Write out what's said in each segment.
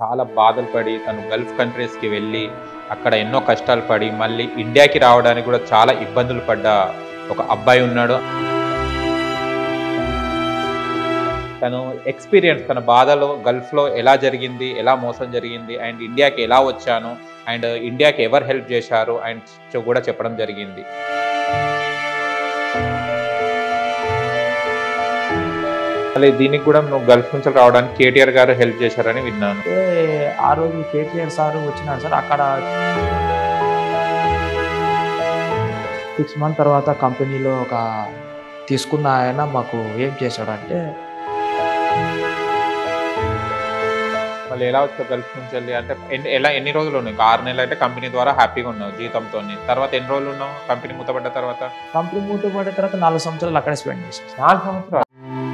చాలా బాధలు పడి తను గల్ఫ్ కంట్రీస్కి వెళ్ళి అక్కడ ఎన్నో కష్టాలు పడి మళ్ళీ ఇండియాకి రావడానికి కూడా చాలా ఇబ్బందులు పడ్డ ఒక అబ్బాయి ఉన్నాడు తను ఎక్స్పీరియన్స్ తన బాధలో గల్ఫ్లో ఎలా జరిగింది ఎలా మోసం జరిగింది అండ్ ఇండియాకి ఎలా వచ్చాను అండ్ ఇండియాకి ఎవరు హెల్ప్ చేశారు అండ్ చ- కూడా చెప్పడం జరిగింది అలా దీనికి కూడా నువ్వు గల్ఫ్ నుంచి రావడానికి కేటీఆర్ గారు హెల్ప్ చేశారని విన్నాను అంటే ఆ రోజు కేటీఆర్ సార్ వచ్చినాడు సార్ అక్కడ సిక్స్ మంత్ తర్వాత కంపెనీలో ఒక తీసుకున్న ఆయన మాకు ఏం చేశాడంటే మళ్ళీ ఎలా వచ్చావు గల్ఫ్ నుంచి వెళ్ళి అంటే ఎన్ని- ఎలా ఎన్ని రోజులు ఉన్నావు ఇంకా ఆరు నెలలు అంటే కంపెనీ ద్వారా హ్యాపీగా ఉన్నావు జీతంతో తర్వాత ఎన్ని రోజులు ఉన్నావు కంపెనీ మూతపడ్డ తర్వాత కంపెనీ మూతపడిన తర్వాత నాలుగు సంవత్సరాలు అక్కడే స్పెండ్ చేశాను సార్. నాలుగు సంవత్సరాలు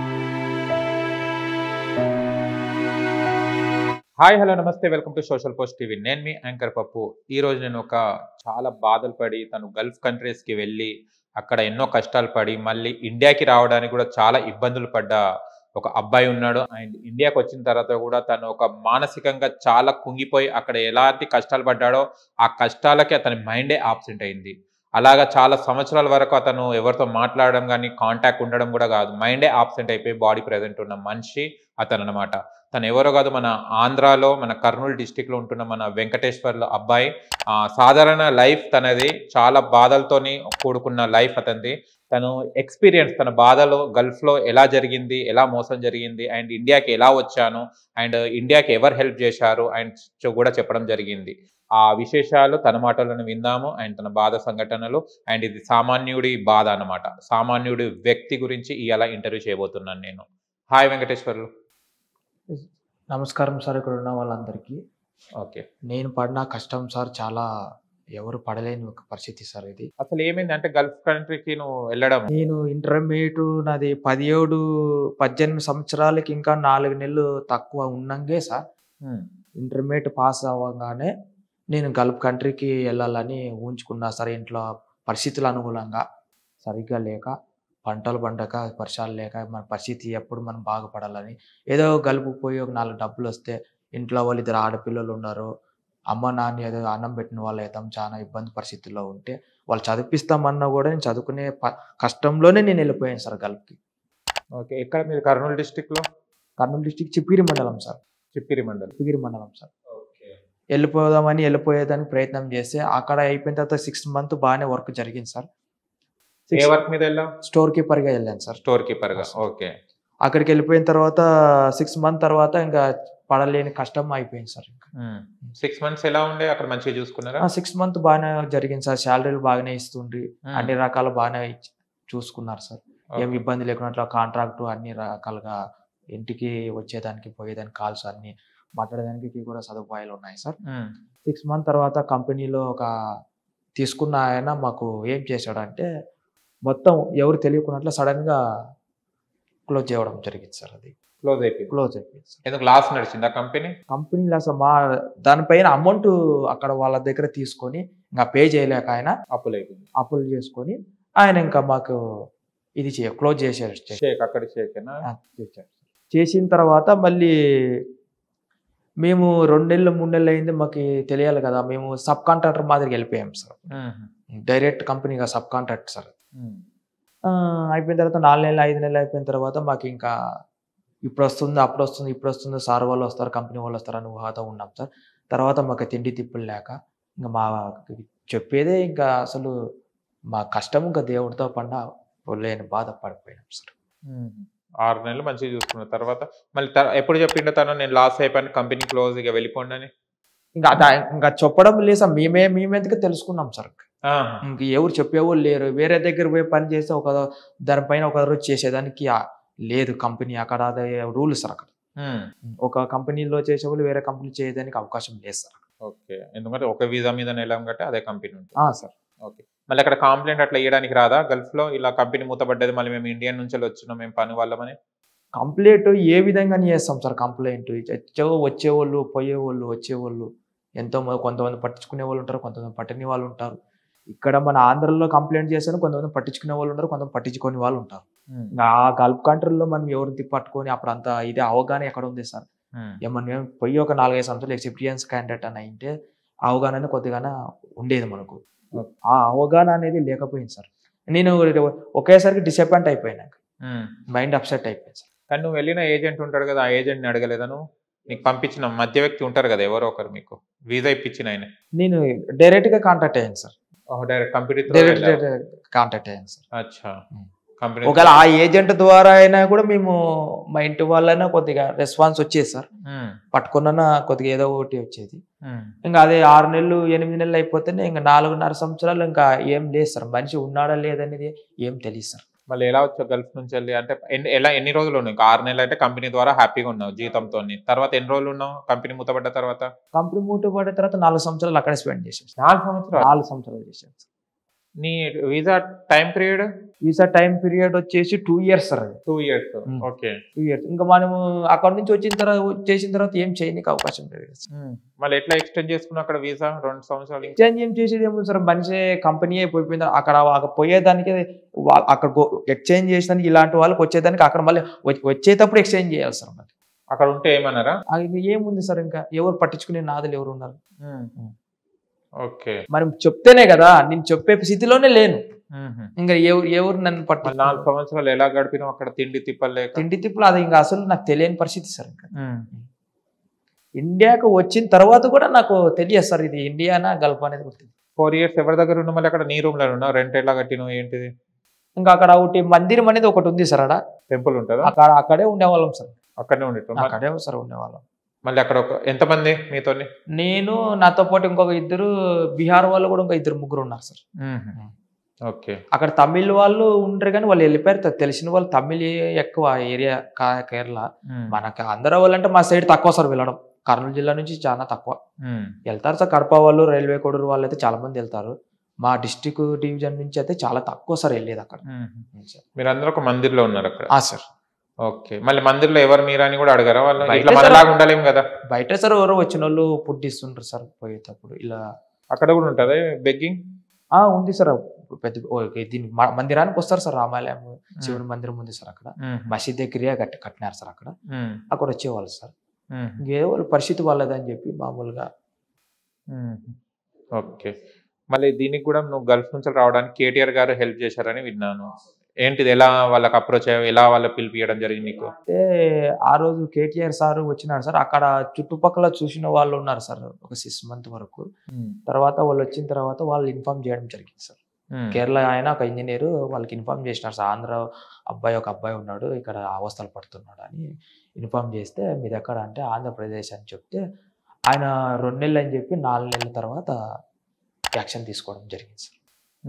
hi hello namaste welcome to Social Post TV నేను మీ యాంకర్ పప్పు ఈ రోజు నేను ఒక చాలా బాధలు పడి తను గల్ఫ్ కంట్రీస్కి వెళ్ళి అక్కడ ఎన్నో కష్టాలు పడి మళ్ళీ ఇండియాకి రావడానికి కూడా చాలా ఇబ్బందులు పడ్డ ఒక అబ్బాయి ఉన్నాడు అండ్ ఇండియాకి వచ్చిన తర్వాత కూడా తను ఒక మానసికంగా చాలా కుంగిపోయి అక్కడ ఎలాంటి కష్టాలు పడ్డాడో ఆ కష్టాలకి అతని మైండే ఆబ్సెంట్ అయింది అలాగా చాలా సంవత్సరాల వరకు అతను ఎవరితో మాట్లాడడం కానీ కాంటాక్ట్ ఉండడం కూడా కాదు మైండే ఆబ్సెంట్ అయిపోయి బాడీ ప్రెజెంట్ ఉన్న మనిషి అతను అనమాట తను ఎవరో కాదు మన ఆంధ్రాలో మన కర్నూలు డిస్టిక్లో ఉంటున్న మన వెంకటేశ్వర్ల అబ్బాయి ఆ, సాధారణ లైఫ్ తనది చాలా బాధలతోని కూడుకున్న లైఫ్ అతనిది తను ఎక్స్పీరియన్స్ తన బాధలో గల్ఫ్లో ఎలా జరిగింది ఎలా మోసం జరిగింది అండ్ ఇండియాకి ఎలా వచ్చాను అండ్ ఇండియాకి ఎవరు హెల్ప్ చేశారు అండ్ చ- కూడా చెప్పడం జరిగింది ఆ విశేషాలు తన మాటలను విందాము అండ్ తన బాధ సంఘటనలు అండ్ ఇది సామాన్యుడి బాధ అన్నమాట సామాన్యుడి వ్యక్తి గురించి ఇలా ఇంటర్వ్యూ చేయబోతున్నాను నేను హాయ్ వెంకటేశ్వర్లు నమస్కారం సార్ ఇక్కడ ఉన్న వాళ్ళందరికీ ఓకే నేను పడిన కష్టం సార్ చాలా ఎవరు పడలేని ఒక పరిస్థితి సార్ ఇది అసలు ఏమైంది అంటే గల్ఫ్ కంట్రీకి నువ్వు వెళ్ళడం నేను ఇంటర్మీడియట్ నాది పదిహేడు పద్దెనిమిది సంవత్సరాలకి ఇంకా నాలుగు నెలలు తక్కువ ఉన్నంగే సార్ ఇంటర్మీడియట్ పాస్ అవ్వగానే నేను గల్ఫ్ కంట్రీకి వెళ్ళాలని ఊహించుకున్నా సార్ ఇంట్లో పరిస్థితులు అనుకూలంగా సరిగ్గా లేక పంటలు పండక వర్షాలు లేక మన పరిస్థితి ఎప్పుడు మనం బాగుపడాలని ఏదో గల్ఫ్ పోయి ఒక నాలుగు డబ్బులు వస్తే ఇంట్లో వాళ్ళు ఇద్దరు ఆడపిల్లలు ఉన్నారు అమ్మ నాన్న ఏదో అన్నం పెట్టిన వాళ్ళు అయితే చాలా ఇబ్బంది పరిస్థితుల్లో ఉంటే వాళ్ళు చదివిస్తామన్నా కూడా నేను చదువుకునే ప- కష్టంలోనే నేను వెళ్ళిపోయాను సార్ గల్ఫ్కి ఓకే ఎక్కడ మీరు కర్నూలు డిస్టిక్ లో కర్నూలు డిస్టిక్ చిప్పిరి మండలం సార్ చిప్పిరి మండలం చిప్పిరి మండలం సార్ ఓకే వెళ్ళిపోదామని వెళ్ళిపోయేదానికి ప్రయత్నం చేస్తే అక్కడ అయిపోయిన తర్వాత సిక్స్ మంత్ బాగానే వర్క్ జరిగింది సార్ ఏ వర్క్ మీద వెళ్ళావు స్టోర్ కీపర్గా వెళ్ళాను సార్ స్టోర్ కీపర్ గా ఓకే అక్కడికి వెళ్ళిపోయిన తర్వాత సిక్స్ మంత్ తర్వాత ఇంకా పడలేని కష్టం అయిపోయింది సార్ ఇంకా సిక్స్ మంత్స్ ఎలా ఉండే అక్కడ మంచిగా చూసుకున్నారా సిక్స్ మంత్ బాగానే జరిగింది సార్ శాలరీలు బాగానే ఇస్తుండ్రి Hmm. అన్ని రకాలు బాగానే ఇచ్చి- చూసుకున్నారు సార్ Okay. ఏం ఇబ్బంది లేకుండా కాంట్రాక్ట్ అన్ని రకాలుగా ఇంటికి వచ్చేదానికి పోయేదానికి కాల్స్ అన్ని మాట్లాడడానికి కూడా సదుపాయాలు ఉన్నాయి సార్ ఉమ్. సిక్స్ మంత్ తర్వాత కంపెనీలో ఒక తీసుకున్న ఆయన మాకు ఏం చేశాడంటే మొత్తం ఎవరు తెలియకున్నట్లు సడన్ గా క్లోజ్ చేయడం జరిగింది సార్ అది క్లోజ్ అయిపోయింది క్లోజ్ అయిపోయింది సార్ ఎందుకు లాస్ నడిచింది ఆ కంపెనీ కంపెనీలో అసలు మా దానిపైన అమౌంట్ అక్కడ వాళ్ళ దగ్గర తీసుకొని ఇంకా పే చేయలేక ఆయన అప్పులు అయిపోయింది అప్పులు చేసుకొని ఆయన ఇంకా మాకు ఇది చేయ క్లోజ్ చేశారు షేక్ అక్కడ షేకేనా ఆ, చేశారు. చేసిన తర్వాత మళ్ళీ మేము రెండు నెలలు మూడు నెలలు అయింది మాకు తెలియాలి కదా మేము సబ్ కాంట్రాక్టర్ మాదిరికి వెళ్ళిపోయాం సార్ డైరెక్ట్ కంపెనీగా సబ్ కాంట్రాక్ట్ సార్ ఆ, అయిపోయిన తర్వాత నాలుగు నెలలు ఐదు నెలలు అయిపోయిన తర్వాత మాకు ఇంకా ఇప్పుడు వస్తుంది అప్పుడు వస్తుంది ఇప్పుడు వస్తుంది సార్ వాళ్ళు వస్తారు కంపెనీ వాళ్ళు వస్తారు అని ఊహతో ఉన్నాం సార్ తర్వాత మాకు తిండి తిప్పులు లేక ఇంకా మా చెప్పేదే ఇంకా అసలు మా కష్టం ఇంకా దేవుడితో పండ లేని బాధ పడిపోయినాం సార్ ఆరు నెలలు మంచిగా చూసుకున్న తర్వాత మళ్ళీ తర- ఎప్పుడు చెప్పిండో తను నేను లాస్ అయిపోయాను కంపెనీ క్లోజ్ ఇక వెళ్ళిపోండి అని ఇంకా అద- ఇంకా చెప్పడం లేదు సార్ మేమే మేమెందుకు తెలుసుకున్నాం సార్ ఇంక ఎవరు చెప్పేవాళ్ళు లేరు వేరే దగ్గర పోయి పని చేస్తే ఒక దానిపైన ఒక రోజు చేసేదానికి ఆ లేదు కంపెనీ అక్కడ అదే రూల్ సార్ అక్కడ ఒక కంపెనీలో చేసేవాళ్ళు వేరే కంపెనీ చేయడానికి అవకాశం లేదు సార్ ఓకే ఎందుకంటే ఒక వీసా మీద నెలం కట్టే అదే కంపెనీ ఉంటుంది ఆ, సార్ ఓకే మళ్ళీ అక్కడ కంప్లైంట్ అట్లా ఇవ్వడానికి రాదా గల్ఫ్ లో ఇలా కంపెనీ మూతపడ్డది మళ్ళీ మేము ఇండియన్ నుంచి వచ్చినాం మేము పని వాళ్ళమని కంప్లైంట్ ఏ విధంగా చేస్తాం సార్ కంప్లైంట్ వచ్చే వచ్చేవాళ్ళు పోయేవాళ్ళు వచ్చేవాళ్ళు ఎంతో మంది కొంతమంది పట్టించుకునే వాళ్ళు ఉంటారు కొంతమంది పట్టని వాళ్ళు ఉంటారు ఇక్కడ మన ఆంధ్రలో కంప్లైంట్ చేస్తాను కొంతమంది పట్టించుకునే వాళ్ళు ఉంటారు కొంతమంది పట్టించుకునే వాళ్ళు ఉంటారు ఇంకా ఆ గల్ఫ్ కంట్రీలో మనం ఎవరిని పట్టుకొని అప్పుడు అంత ఇదే అవగాహన ఎక్కడ ఉంది సార్ ఉమ్. ఏమన్నా మేము పోయి ఒక నాలుగైదు సంవత్సరాలు ఎక్స్పీరియన్స్ క్యాండిడేట్ అని అయింటే అవగాహన కొద్దిగానే ఉండేది మనకు Okay. ఆ అవగాహన అనేది లేకపోయింది సార్ నేను ఒకేసారికి డిసప్పాయింట్ అయిపోయాను ఉమ్. మైండ్ అప్సెట్ అయిపోయింది సార్ కానీ నువ్వు వెళ్ళిన ఏజెంట్ ఉంటాడు కదా ఆ ఏజెంట్ని అడగలేదా నువ్వు నీకు పంపించిన మధ్య వ్యక్తి ఉంటారు కదా ఎవరో ఒకరు మీకు వీసా ఇప్పించిన ఆయన నేను డైరెక్ట్ గా కాంటాక్ట్ అయ్యాను sir direct company direct contact అయ్యాను సార్ అచ్చా ఉమ్. కంపెనీ ఒకవేళ ఆ ఏజెంట్ ద్వారా అయినా కూడా మేము మా ఇంటి వాళ్ళైనా కొద్దిగా రెస్పాన్స్ వచ్చేది సార్ ఉమ్. పట్టుకున్న కొద్దిగా ఏదో ఒకటి వచ్చేది ఉమ్. ఇంకా అదే ఆరు నెలలు ఎనిమిది నెలలు అయిపోతేనే ఇంకా నాలుగున్నర సంవత్సరాలు ఇంకా ఏం లేదు సార్ మనిషి ఉన్నాడా లేదనేది ఏం తెలియదు సార్ మళ్ళీ ఎలా వచ్చావు గల్ఫ్ నుంచి వెళ్ళి అంటే ఎన్ని ఎలా ఎన్ని రోజులు ఉన్నావు ఇంకా ఆరు నెలలు అంటే కంపెనీ ద్వారా హ్యాపీగా ఉన్నావు జీతంతో తర్వాత ఎన్ని రోజులు ఉన్నావు కంపెనీ మూతపడ్డ తర్వాత కంపెనీ మూట పడిన తర్వాత నాలుగు సంవత్సరాలు అక్కడే స్పెండ్ చేసాం సార్. నాలుగు సంవత్సరాలు నాలుగు సంవత్సరాలు చేసాం సార్ నీ visa time period visa time period వచ్చేసి టూ ఇయర్స్ సార్ అది two years um. Okay two years ఇంకా మనము అక్కడ నుంచి వచ్చిన తర్వాత చేసిన తర్వాత ఏం చేయడానికి అవకాశం లేదు కదా సార్. మళ్ళీ ఎట్లా ఎక్స్టెండ్ చేసుకున్నావు అక్కడ వీసా రెండు సంవత్సరాలు ఇంకా? ఎక్స్చేంజ్ ఏం చేసేది ఏమో సార్ మనిషి కంపెనీ అయిపోయింది అక్కడ అక్కడ పోయేదానికి వా- అక్కడ ఎక్స్చేంజ్ చేసేదానికి ఇలాంటి వాళ్ళకి వచ్చేదానికి అక్కడ మళ్ళీ వ- వచ్చేటప్పుడు ఎక్స్చేంజ్ చేయాలి సార్ మరి అక్కడ ఉంటే ఏమన్నారా అది ఇంకా ఏముంది సార్ ఇంకా ఎవరు పట్టించుకునే నాదులు ఎవరు ఉన్నారు ఓకే మనం చెప్తేనే కదా నేను చెప్పే స్థితిలోనే లేను ఇంకా ఎవరు ఎవరు నన్ను మళ్ళీ పట్టు నాలుగు సంవత్సరాలు ఎలా గడిపినావు అక్కడ తిండి తిప్పలు లేక తిండి తిప్పులు అది ఇంకా అసలు నాకు తెలియని పరిస్థితి సార్ ఇంకా ఇండియాకు వచ్చిన తర్వాత కూడా నాకు తెలియదు సార్ ఇది ఇండియానా గల్ఫ్ అనేది గుర్తుంది ఫోర్ ఇయర్స్ ఎవరి దగ్గర ఉన్నావు మళ్ళీ అక్కడ నీ రూమ్ లో ఉన్నావు రెంట్ ఎలా కట్టినావు ఏంటిది ఇంకా అక్కడ ఒకటి మందిరం అనేది ఒకటి ఉంది సార్ అక్కడ టెంపుల్ ఉంటుందా అక్కడ అక్కడే ఉండేవాళ్ళం సార్ అక్కడనే ఉండేటం అక్కడే సార్ ఉండేవాళ్ళం మళ్ళీ అక్కడ ఒక ఎంతమంది మీతోని నేను నాతో పాటు ఇంకొక ఇద్దరు బీహార్ వాళ్ళు కూడా ఇంకో ఇద్దరు ముగ్గురు ఉన్నారు సార్ ఓకే అక్కడ తమిళ్ వాళ్ళు ఉండరు కానీ వాళ్ళు వెళ్ళిపోయారు తె- తెలిసిన వాళ్ళు తమిళ్ ఎక్కువ ఏరియా కా- కేరళ మనకి ఆంధ్ర వాళ్ళంటే మా సైడ్ తక్కువ సార్ వెళ్ళడం కర్నూలు జిల్లా నుంచి చాలా తక్కువ వెళ్తారు సార్ కడప వాళ్ళు రైల్వే కోడూరు వాళ్ళు అయితే చాలా మంది వెళ్తారు మా డిస్టిక్ డివిజన్ నుంచి అయితే చాలా తక్కువ సార్ వెళ్ళేది అక్కడ మీరందరూ ఒక మందిర్లో ఉన్నారు అక్కడ ఆ సార్ ఓకే మళ్ళీ మందిర్లో ఎవరు మీరా అని కూడా అడగారా వాళ్ళు బయట ఇట్లా సార్- మనలాగా ఉండాలేం కదా బయట సార్ ఎవరో వచ్చిన వాళ్ళు పుట్టిస్తుంటారు సార్ పోయేటప్పుడు ఇలా అక్కడ కూడా ఉంటుందా బెగ్గింగ్ ఆ ఉంది సార్ పెద్ద ఓ, దీనికి మ- మందిరానికి వస్తారు సార్ రామాలయం శివుని మందిరం ఉంది సార్ అక్కడ మసీద్ దగ్గర కట్టి కట్టినారు సార్ అక్కడ అక్కడ వచ్చేవాళ్ళు సార్ ఇంకే వాళ్ళ పరిస్థితి వాళ్ళదని చెప్పి మామూలుగా ఓకే మళ్ళీ దీనికి కూడా నువ్వు గల్ఫ్ నుంచి రావడానికి కేటీఆర్ గారు హెల్ప్ చేశారని విన్నాను ఏంటిది ఎలా వాళ్ళకి అప్రోచ్ అయ్యావు ఎలా వాళ్ళ పిలిపియడం జరిగింది నీకు అయితే ఆ రోజు కేటీఆర్ సార్ వచ్చినారు సార్ అక్కడ చుట్టుపక్కల చూసిన వాళ్ళు ఉన్నారు సార్ ఒక సిక్స్ మంత్ వరకు తర్వాత వాళ్ళు వచ్చిన తర్వాత వాళ్ళు ఇన్ఫార్మ్ చేయడం జరిగింది సార్ కేరళ ఆయన ఒక ఇంజనీర్ వాళ్ళకి ఇన్ఫార్మ్ చేసినారు సార్ ఆంధ్ర అబ్బాయి ఒక అబ్బాయి ఉన్నాడు ఇక్కడ అవస్థలు పడుతున్నాడు అని ఇన్ఫార్మ్ చేస్తే మీది ఎక్కడ అంటే ఆంధ్రప్రదేశ్ అని చెప్తే ఆయన రెండు నెలలు అని చెప్పి నాలుగు నెలల తర్వాత యాక్షన్ తీసుకోవడం జరిగింది సార్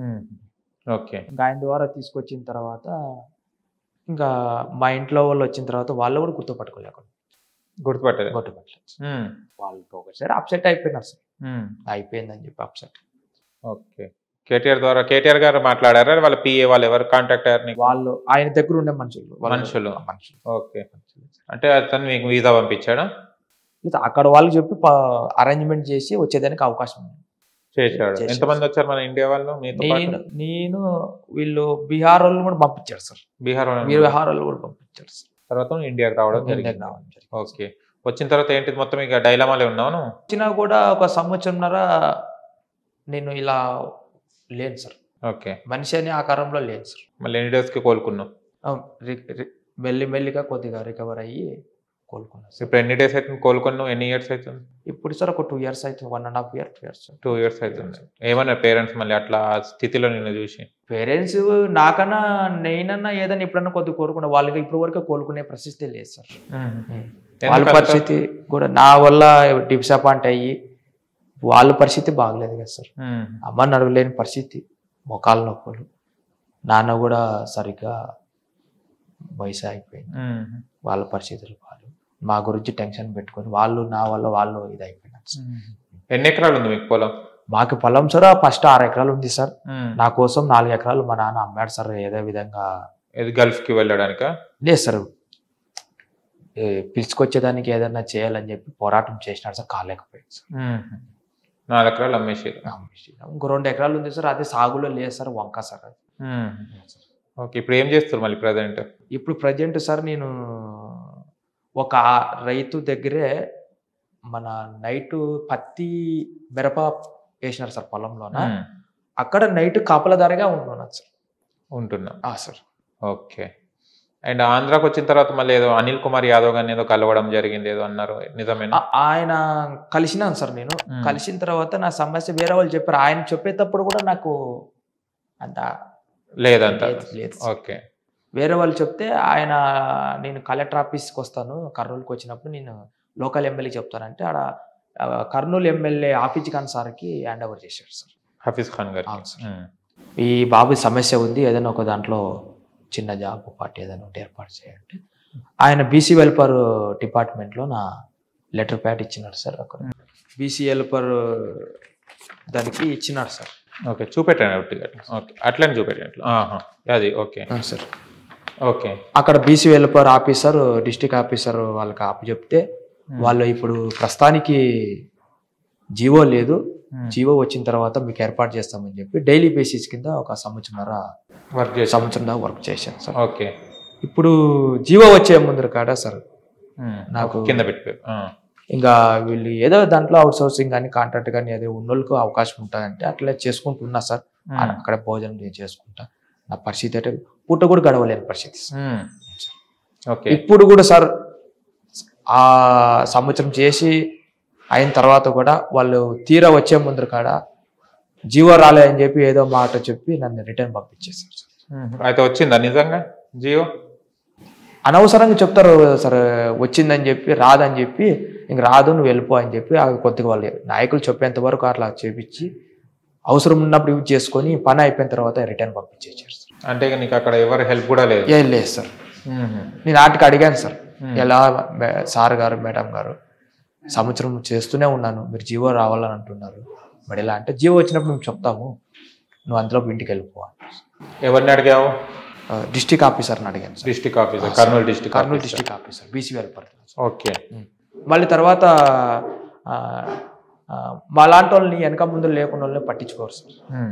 ఓకే ఇంకా ఆయన ద్వారా తీసుకొచ్చిన తర్వాత ఇంకా మా ఇంట్లో వాళ్ళు వచ్చిన తర్వాత వాళ్ళు కూడా గుర్తుపట్టుకోలేకుండా గుర్తుపట్టదు గుర్తుపట్టలేదు వాళ్ళు ఒకసారి అప్సెట్ అయిపోయినారు సార్ అయిపోయిందని చెప్పి అప్సెట్ ఓకే కేటీఆర్ ద్వారా కేటీఆర్ గారు మాట్లాడారా వాళ్ళ పిఏ వాళ్ళు ఎవరు కాంటాక్ట్ అయ్యారు నీకు వాళ్ళు ఆయన దగ్గర ఉండే మనుషులు వాళ్ళ- మనుషులు. మనుషులు ఓకే అంటే అతను మీకు వీసా పంపించాడా లేదా అక్కడ వాళ్ళకి చెప్పి అరేంజ్మెంట్ చేసి వచ్చేదానికి అవకాశం ఉంది చేశాడు చేశాడు. ఎంతమంది వచ్చారు మన ఇండియా వాళ్ళు మీతో నేను పాటు నేను వీళ్ళు బీహార్ వాళ్ళు కూడా పంపించారు సార్ బీహార్ వాళ్ళు మీరు బీహార్ వాళ్ళు కూడా పంపించారు సార్ తర్వాత నువ్వు ఇండియాకి రావడం ఇండియాకి జరిగింది రావడం జరిగింది. ఓకే వచ్చిన తర్వాత ఏంటి మొత్తం ఇక డైలమాలే ఉన్నావు నువ్వు? వచ్చినా కూడా ఒక సంవత్సరంన్నర నేను ఇలా లేను సార్ ఓకే మనిషి అనే ఆకారంలో లేను సార్ మళ్ళీ ఎన్ని డేస్ కి కోలుకున్నావు ఆ, రి- రి- మెల్లి మెల్లిగా కొద్దిగా రికవర్ అయ్యి కోలుకున్నాను సార్ ఇప్పుడు ఎన్ని డేస్ అవుతుంది కోలుకున్నావు ఎన్ని ఇయర్స్ అవుతుంది ఇప్పుడు సార్ ఒక టూ ఇయర్స్ అవుతుంది one and half year two years two years అవుతుంది ఏమన్నారు పేరెంట్స్ మళ్ళీ అట్లా ఆ స్థితిలో నిన్ను చూసి పేరెంట్స్ నాకన్నా నేనన్నా ఏదైనా ఎప్పుడన్నా కొద్దిగా కోరుకున్నా వాళ్ళకి ఇప్పటి వరకు కోలుకునే పరిస్థితి లేదు సార్ వాళ్ళ ఎందుకంత- పరిస్థితి కూడా నా వల్ల డిసప్పాయింట్ అయ్యి వాళ్ళ పరిస్థితి బాగలేదు కదా సార్ మ్మ్. అమ్మ నడవలేని పరిస్థితి మొకాల నొప్పులు నాన్న కూడా సరిగ్గా వయసు అయిపోయింది మ్మ్. వాళ్ళ పరిస్థితులు వాళ్ళు మా గురించి టెన్షన్ పెట్టుకొని వాళ్ళు నా వల్ల వాళ్ళు ఇది అయిపోయినారు సార్. ఎన్ని ఎకరాలు ఉంది మీకు పొలం మాకు పొలం సార్ ఫస్ట్ ఆరు ఎకరాలు ఉంది సార్ మ్మ్. నా కోసం నాలుగు ఎకరాలు మా నాన్న అమ్మాడు సార్ ఏదో విధంగా ఇది గల్ఫ్ కి వెళ్ళడానికా లేదు సార్ ఏ, పిలుచుకొచ్చేదానికి ఏదైనా చేయాలని చెప్పి పోరాటం చేసినాడు సార్ కాలేకపోయింది సార్ మ్మ్. నాలుగు ఎకరాలు అమ్మేసారు ఇంకో రెండు ఎకరాలు ఉంది సార్ అది సాగులో లేదు సార్ వంక సార్ అది ఓకే ఇప్పుడు ఏం చేస్తారు మళ్ళీ ప్రజెంట్ ఇప్పుడు ప్రజెంట్ సార్ నేను ఒక రైతు దగ్గరే మన నైట్ పత్తి మిరప వేసినారు సార్ పొలంలోన ఉమ్. అక్కడ నైట్ కాపలదారిగా ఉంటున్నాను సార్ ఉంటున్నా ఆ సార్ ఓకే అండ్ ఆంధ్రాకి వచ్చిన తర్వాత మళ్ళీ ఏదో అనిల్ కుమార్ యాదవ్ గారిని ఏదో కలవడం జరిగింది ఏదో అన్నారు నిజమేనా ఆ- ఆయన కలిసినాను సార్ నేను మ్మ్. కలిసిన తర్వాత నా సమస్య వేరే వాళ్ళు చెప్పారు ఆయన చెప్పేటప్పుడు కూడా నాకు అంత లేదంట లేదు, లేదు సార్. ఓకే వేరే వాళ్ళు చెప్తే ఆయన నేను కలెక్టర్ ఆఫీస్కి వస్తాను కర్నూలుకి వచ్చినప్పుడు నేను లోకల్ ఎమ్మెల్యే చెప్తానంటే ఆడ ఆ, కర్నూలు ఎమ్మెల్యే ఆఫీస్ ఖాన్ సార్కి హ్యాండ్ ఓవర్ చేశారు సార్ హఫీజ్ ఖాన్ గారు అవును సార్. ఈ బాబు సమస్య ఉంది ఏదైనా ఒక దాంట్లో చిన్న జాబ్ పార్టీ ఏదైనా ఒకటి ఏర్పాటు చేయండి ఆయన బీసీ వెల్ఫేర్ డిపార్ట్మెంట్లో నా లెటర్ ప్యాడ్ ఇచ్చినాడు సార్ అక్కడ బీసీ వెల్ఫేర్ దానికి ఇచ్చినాడు సార్ ఓకే చూపెట్టండి ఒకటి అట్లా ఓకే అట్లనే చూపెట్టండి ఆహా. అది ఓకే సార్ ఓకే అక్కడ BC welfare officer district officer వాళ్ళకి ఆపు చెప్తే వాళ్ళు ఇప్పుడు ప్రస్తుతానికి జీవో లేదు జీవో వచ్చిన తర్వాత మీకు ఏర్పాటు చేస్తామని చెప్పి డైలీ బేసిస్ కింద ఒక సంవత్సరంన్నర వర్క్ చేసి సంవత్సరం దాకా వర్క్ చేశాను సార్ ఓకే ఇప్పుడు జీవో వచ్చే ముందర కాడ సార్ ఉమ్. నాకు- కింద పెట్టిపోయారు ఆ. ఇంకా వీళ్ళు ఏదో దాంట్లో అవుట్ సోర్సింగ్ కానీ కాంట్రాక్ట్ కానీ ఏదో ఉన్నోళ్ళకు అవకాశం ఉంటుందంటే అట్లా చేసుకుంటున్నా సార్ ఉమ్. అక్కడ భోజనం నేను చేసుకుంటా నా పరిస్థితి అంటే పూట కూడా గడవలేని పరిస్థితి సార్. ఉమ్. ఓకే ఇప్పుడు కూడా సార్ ఆ సంవత్సరం చేసి అయిన తర్వాత కూడా వాళ్ళు తీరా వచ్చే ముందర కాడ జీవో రాలే అని చెప్పి ఏదో మాట చెప్పి నన్ను రిటర్న్ పంపించేశారు సార్ ఉమ్. అయితే వచ్చిందా నిజంగా జియో అనవసరంగా చెప్తారు సార్ వచ్చిందని చెప్పి రాదని చెప్పి ఇంక రాదు నువ్వు వెళ్ళిపో అని చెప్పి ఆ కొద్దిగా వాళ్ళు నాయకులు చెప్పేంత వరకు అట్లా చేపించి అవసరం ఉన్నప్పుడు యూజ్ చేసుకొని పని అయిపోయిన తర్వాత రిటర్న్ పంపించేసారు సార్ అంటే ఇక నీకు అక్కడ ఎవరు హెల్ప్ కూడా లేదు ఏం లేదు సార్ ఉమ్. నేను ఆటికి అడిగాను సార్ Hmm. ఎలా మే- సార్ గారు మేడం గారు సంవత్సరం చేస్తూనే ఉన్నాను మీరు జీవో రావాలని అంటున్నారు మరి ఎలా అంటే జీవో వచ్చినప్పుడు మేము చెప్తాము నువ్వు అందులో ఇంటికి వెళ్ళిపో ఎవరిని అడిగావు డిస్టిక్ ఆఫీసర్ని అడిగాను sir district officer Kurnool district Kurnool district officer BC welfare okay మళ్ళీ తర్వాత ఆ, ఆ, మా లాంటి వాళ్ళని వెనక ముందు లేకుండా వాళ్ళని పట్టించుకోరు సార్ ఉమ్.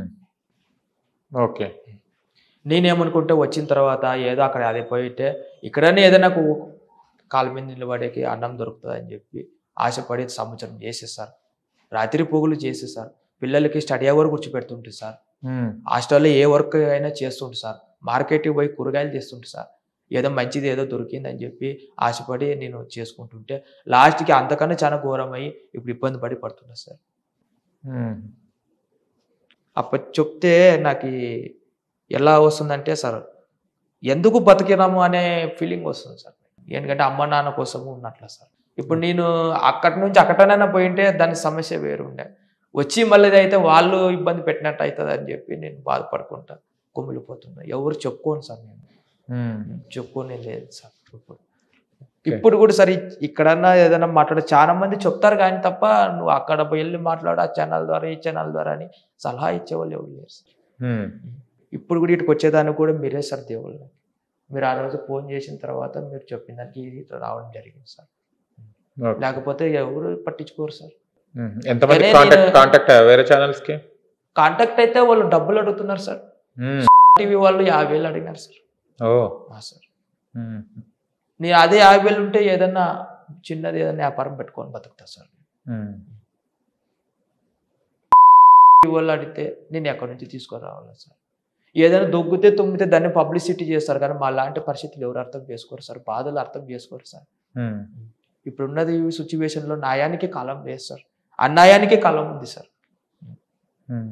ఓకే నేనేమనుకుంటే వచ్చిన తర్వాత ఏదో అక్కడ అదే పోయితే ఇక్కడనే ఏదైనా నాకు కాలు మీద నిలబడేకి అన్నం దొరుకుతుంది అని చెప్పి ఆశపడి సంవత్సరం చేసేసారు రాత్రి పోగులు చేసేసారు పిల్లలకి స్టడీ అవర్ కూర్చోపెడుతుంటే సార్ ఉమ్. హాస్టల్లో ఏ వర్క్ అయినా చేస్తుంటే సార్ మార్కెట్కి పోయి కూరగాయలు తెస్తుంటే సార్ ఏదో మంచిది ఏదో దొరికింది అని చెప్పి ఆశపడి నేను చేసుకుంటుంటే లాస్ట్కి అంతకన్నా చాలా ఘోరమై ఇప్పుడు ఇబ్బంది పడి పడుతున్నా సార్ ఉమ్. అప్పుడు చెప్తే నాకు ఎలా వస్తుందంటే సార్ ఎందుకు బతికినాము అనే ఫీలింగ్ వస్తుంది సార్ ఎందుకంటే అమ్మ నాన్న కోసము ఉన్నట్ల సార్ ఇప్పుడు నేను అక్కడి నుంచి అక్కడనైనా పోయింటే దాని సమస్య వేరుండే వచ్చి మళ్ళీ అయితే వాళ్ళు ఇబ్బంది పెట్టినట్టు అవుతుంది అని చెప్పి నేను బాధపడుకుంటా కుమిలిపోతున్నా ఎవరు చెప్పుకోను సార్ నేను ఉమ్. చెప్పుకోనే లేదు సార్ ఇప్పుడు ఇప్పుడు కూడా సరే ఇక్కడన్నా ఏదైనా మాట్లాడ చాలా మంది చెప్తారు కానీ తప్ప నువ్వు అక్కడ వెళ్ళి మాట్లాడు ఆ ఛానల్ ద్వారా ఈ ఛానల్ ద్వారా అని సలహా ఇచ్చేవాళ్ళు ఎవరు లేరు సార్ ఉమ్. ఇప్పుడు కూడా ఇటుకు వచ్చేదానికి కూడా మీరే సార్ దేవుళ్ళు మీరు ఆ రోజు ఫోన్ చేసిన తర్వాత మీరు చెప్పిన దానికి ఇది ఇట్లా రావడం జరిగింది సార్ ఓకే. లేకపోతే ఎవరు పట్టించుకోరు సార్ ఉమ్. ఎంతమంది అదే కాంటాక్ట్ నేను- కాంటాక్ట్ వేరే ఛానల్స్ కి కాంటాక్ట్ అయితే వాళ్ళు డబ్బులు అడుగుతున్నారు సార్ ఉమ్. టీవీ వాళ్ళు యాభై వేలు అడిగినారు సార్ ఓ ఆ సార్ ఉమ్. నేను అదే యాభై వేలు ఉంటే ఏదన్నా చిన్నది ఏదైనా వ్యాపారం పెట్టుకొని బతుకుతా సార్ ఉమ్. టీవీ వాళ్ళు అడిగితే నేను ఎక్కడి నుంచి తీసుకొని రావాలి సార్ ఏదైనా దొగ్గితే తుమ్మితే దాన్ని పబ్లిసిటీ చేస్తారు కానీ మా లాంటి పరిస్థితులు ఎవరు అర్థం చేసుకోరు సార్ బాధలు అర్థం చేసుకోరు సార్ ఉమ్. ఇప్పుడున్నది సిచ్యువేషన్లో న్యాయానికి కాలం లేదు సార్ అన్యాయానికి కాలం ఉంది సార్ ఉమ్.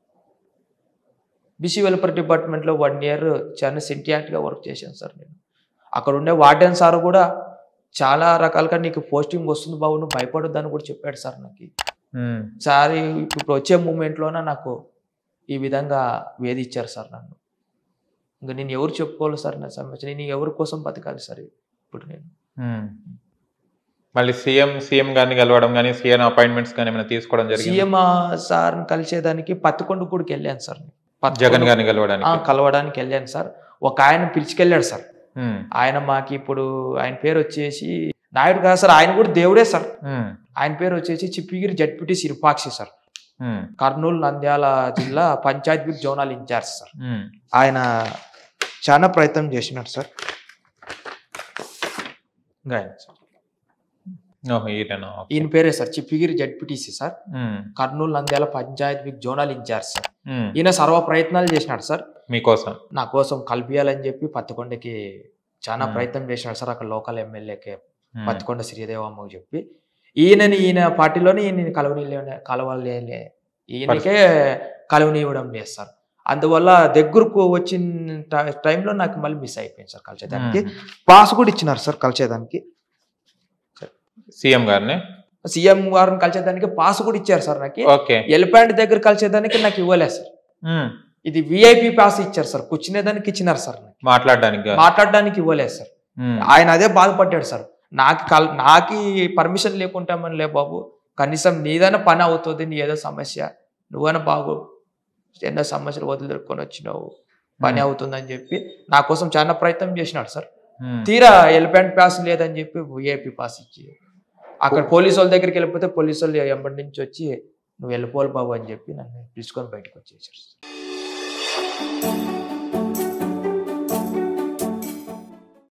బీసీ వెల్ఫేర్ డిపార్ట్మెంట్లో వన్ ఇయర్ చాలా సింటియాక్ట్గా వర్క్ చేశాను సార్ నేను అక్కడ ఉండే వార్డెన్ సార్ కూడా చాలా రకాలుగా నీకు పోస్టింగ్ వస్తుంది బాబు నువ్వు భయపడొద్దని కూడా చెప్పాడు సార్ నాకు ఉమ్. సార్ ఇప్పుడు వచ్చే మూమెంట్లోనే నాకు ఈ విధంగా వేధించారు సార్ నన్ను ఇంకా నేను ఎవరు చెప్పుకోవాలి సార్ నా సమస్య నేను ఎవరి కోసం బతకాలి సార్ ఇప్పుడు నేను ఉమ్. మళ్ళీ సీఎం సీఎం గారిని కలవడం కానీ సీఎం అపాయింట్మెంట్స్ కానీ ఏమైనా తీసుకోవడం జరిగింది సీఎం సార్ని కలిసేదానికి పత్తికొండ కూడా వెళ్ళాను సార్ నేను. పత్తికొండ- జగన్ గారిని ఆ, కలవడానికి కలవడానికి వెళ్ళాను సార్ ఒక ఆయన పిలిచికెళ్ళాడు సార్ ఉమ్. ఆయన మాకి ఇప్పుడు ఆయన పేరు వచ్చేసి నాయుడు కాదు సార్ ఆయన కూడా దేవుడే సార్ ఉమ్. ఆయన పేరు వచ్చేసి Chippagiri ZPTC Sirupakshi sir um. Kurnool Nandyal జిల్లా panchayat bit zonal incharge sir um. ఆయన చాలా ప్రయత్నం చేసినాడు సార్ ఇంకా ఆయన సార్ ఓహో, ఈయన ఓకే. ఈయన పేరే sir Chippagiri ZPTC sir um, Kurnool Nandyal panchayat విక్ జోనల్ ఇన్ఛార్జ్ సార్ ఉమ్, ఈయన సర్వ ప్రయత్నాలు చేసినాడు సార్ మీకోసం నా కోసం కల్పియాలని చెప్పి పత్తికొండకి చాలా Hmm. ప్రయత్నం చేసినాడు సార్ అక్కడ లోకల్ ఎమ్మెల్యేకి ఉమ్, పత్తికొండ శ్రీదేవమ్మకు చెప్పి ఈయనని ఈయన పార్టీలోనే ఈయన కలవని కలవాలి ఈయనకే కలవనివ్వడం లేదు సార్ అందువల్ల దగ్గరకు వచ్చిన టై- టైంలో నాకు మళ్ళీ మిస్ అయిపోయింది సార్ కలిసేదానికి ఉమ్. పాస్ కూడా ఇచ్చినారు సార్ కలిసేదానికి సీఎం గారిని సీఎం గారిని కలిసేదానికి పాస్ కూడా ఇచ్చారు సార్ నాకు ఓకే ఎలిఫెంట్ దగ్గర కలిసేదానికి నాకు ఇవ్వలేదు సార్ ఉమ్, ఇది విఐపి పాస్ ఇచ్చారు సార్ కూర్చునేదానికి ఇచ్చినారు సార్ నాకు మాట్లాడడానికి కాదు. మాట్లాడడానికి ఇవ్వలేదు సార్ ఉమ్, ఆయన అదే బాధపడ్డాడు సార్ నాకు కల్ నాకు పర్మిషన్ లేకుంటామని లే బాబు కనీసం నీదైనా పని అవుతుంది నీ ఏదో సమస్య నువ్వైనా బాగు ఎన్నో సమస్యలు వదిలికొని వచ్చినావు పని ఉమ్, అవుతుందని చెప్పి నా కోసం చాలా ప్రయత్నం చేసినాడు సార్ ఉమ్, తీరా ఎలిఫెంట్ పాస్ లేదని చెప్పి విఐపి పాస్ ఇచ్చి అక్కడ పోలీసు వాళ్ళ దగ్గరికి వెళ్ళిపోతే పోలీసు వాళ్ళు ఎంబడి నుంచి వచ్చి నువ్వు వెళ్ళిపోవాలి బాబు అని చెప్పి నన్ను పిలుచుకొని బయటకు వచ్చేసారు